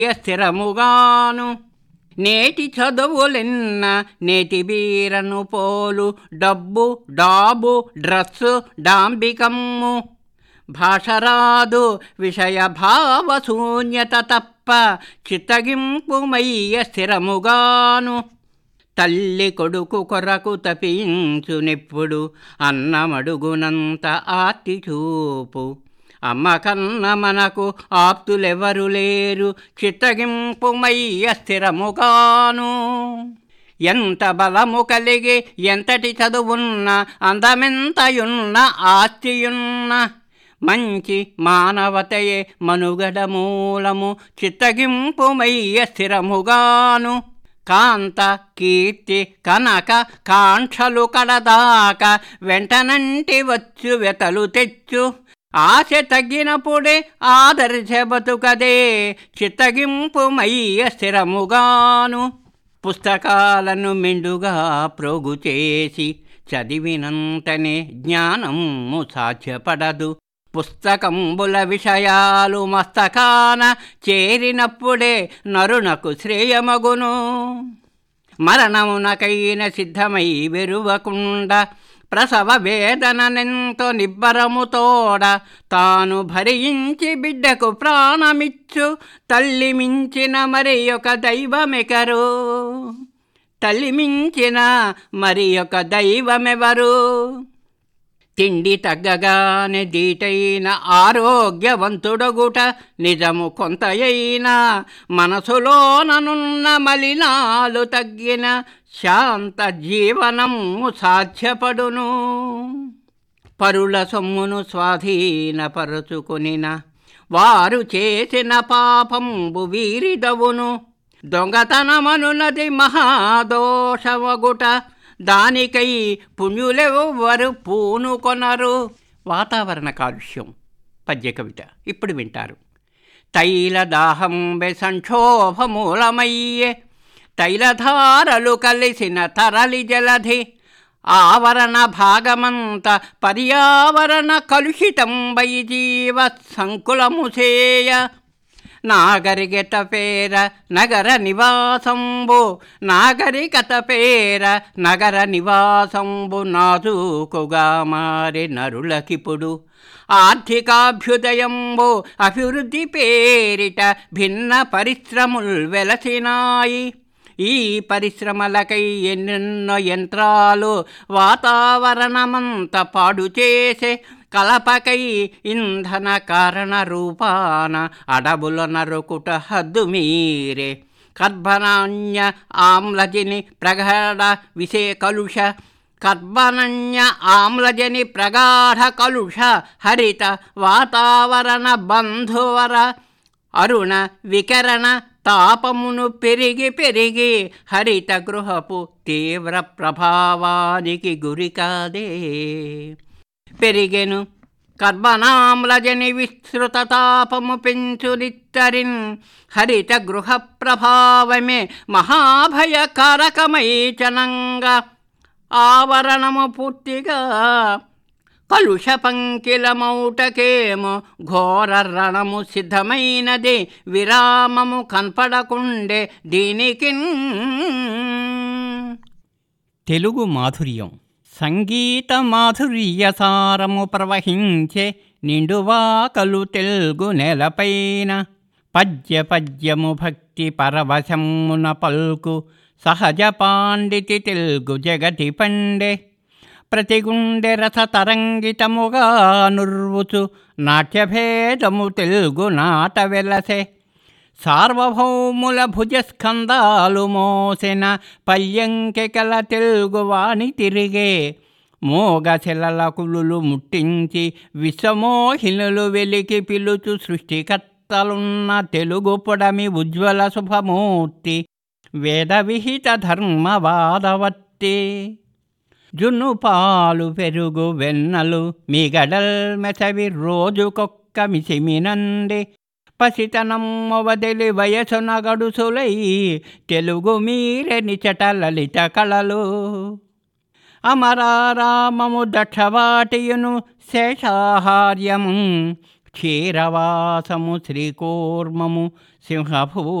స్థిరముగాను నేటి చదువులెన్న నేటి బీరను పోలు డబ్బు డాబు డ్రస్సు డాంబికమ్ము భాషరాదు విషయ భావ శూన్యత తప్ప చిత్తగింపుమయ్య స్థిరముగాను తల్లి కొడుకు కొరకు తపించునెప్పుడు అన్నమడుగునంత ఆర్తి చూపు అమ్మ కన్న మనకు ఆప్తులెవరు లేరు చిత్తగింపుమయ్య స్థిరముగాను ఎంత బలము కలిగి ఎంతటి చదువున్న అందమెంతయున్న ఆస్తియున్న మంచి మానవతయే మనుగడ మూలము చిత్తగింపుమయ్య స్థిరముగాను కాంత కీర్తి కనక కాంక్షలు కడదాక వెంటనంటి వచ్చు వెతలు తెచ్చు ఆశ తగ్గినప్పుడే ఆదర్శ బతుకదే చిత్తగింపుమయ్య స్థిరముగాను పుస్తకాలను మెండుగా ప్రోగు చేసి చదివినంతనే జ్ఞానము సాధ్యపడదు పుస్తకంబుల విషయాలు మస్తకాన చేరినప్పుడే నరునకు శ్రేయమగును మరణమునకైన సిద్ధమై వెరువకుండా ప్రసవ వేదననెంతో నిబ్బరముతోడ తాను భరించి బిడ్డకు ప్రాణమిచ్చు తల్లి మించిన మరి ఒక దైవమెకరు తల్లి మించిన మరి ఒక దైవమెవరు తిండి తగ్గగానే దీటైన ఆరోగ్యవంతుడగుట నిజము కొంతయైనా మనసులోననున్న మలినాలు తగ్గిన శాంత జీవనము సాధ్యపడును పరుల సొమ్మును స్వాధీనపరుచుకొనిన వారు చేసిన పాపంబు వీరిదవును దొంగతనమనున్నది మహాదోషమగుట దానికై పుణ్యులెవ్వరు పూనుకొనరు వాతావరణ కాలుష్యం పద్య కవిత ఇప్పుడు వింటారు తైల దాహం సంక్షోభమూలమయ్యే తైలధారలు కలిసిన తరలి జలధి ఆవరణ భాగమంత పర్యావరణ కలుషితం వై జీవ సంకులము చేయ నాగరికత పేర నగర నివాసంబు నాగరికత పేర నగర నివాసంబు నాజూకుగా మారి నరులకిప్పుడు ఆర్థికాభ్యుదయంబు అభివృద్ధి పేరిట భిన్న పరిశ్రమలు వెలసినాయి ఈ పరిశ్రమలకై ఎన్నెన్నో యంత్రాలు వాతావరణమంత పాడు చేసే కలపకై ఇంధన కారణ రూపాన అడవుల నరుకుట హద్దు మీరే కర్బనాన్య ఆమ్లజని ప్రగాఢ విషే కలుష కర్బనన్య ఆమ్లజని ప్రగాఢ కలుష హరిత వాతావరణ బంధువర అరుణ వికరణ తాపమును పెరిగి పెరిగి హరిత గృహపు తీవ్ర ప్రభావానికి గురి కాదే పెరిగెను కర్బనామ్లజని విస్తృత తాపము పెంచునిత్తరిన్ హరిత గృహ ప్రభావమే మహాభయకారకమై చనంగా ఆవరణము పూర్తిగా కలుష పంకిలమౌటకేమో ఘోర రణము సిద్ధమైనది విరామము కనపడకుండే దీనికి తెలుగు మాధుర్యం సంగీత మాధుర్య సారము ప్రవహించే నిండువాకలు తెలుగు నెలపైన పద్య పద్యము భక్తి పరవశమున పల్కు సహజ పాండితి తెలుగు జగతి పండే ప్రతి గుండె రస తరంగితముగా నుర్వుచు నాట్యభేదము తెలుగు నాట వెలసే సార్వభౌముల భుజస్కందాలు మోసిన పల్యంకెకల తెలుగు వాణి తిరిగే మోగశిలల కులులు ముట్టించి విశ్వమోహినులు వెలికి పిలుచు సృష్టికర్తలున్న తెలుగు పొడమి ఉజ్వల శుభమూర్తి వేద విహిత ధర్మవాదవత్తి జున్ను పాలు పెరుగు వెన్నలు మిగడల్ మెసవి రోజుకొక్క మిసిమినండి పసితనమ్మ వదిలి వయసున గడుసులై తెలుగు మీరె నిచట లలిత కళలు అమరారామము దక్షవాటియును శేషాహార్యము క్షీరవాసము శ్రీకూర్మము సింహభూ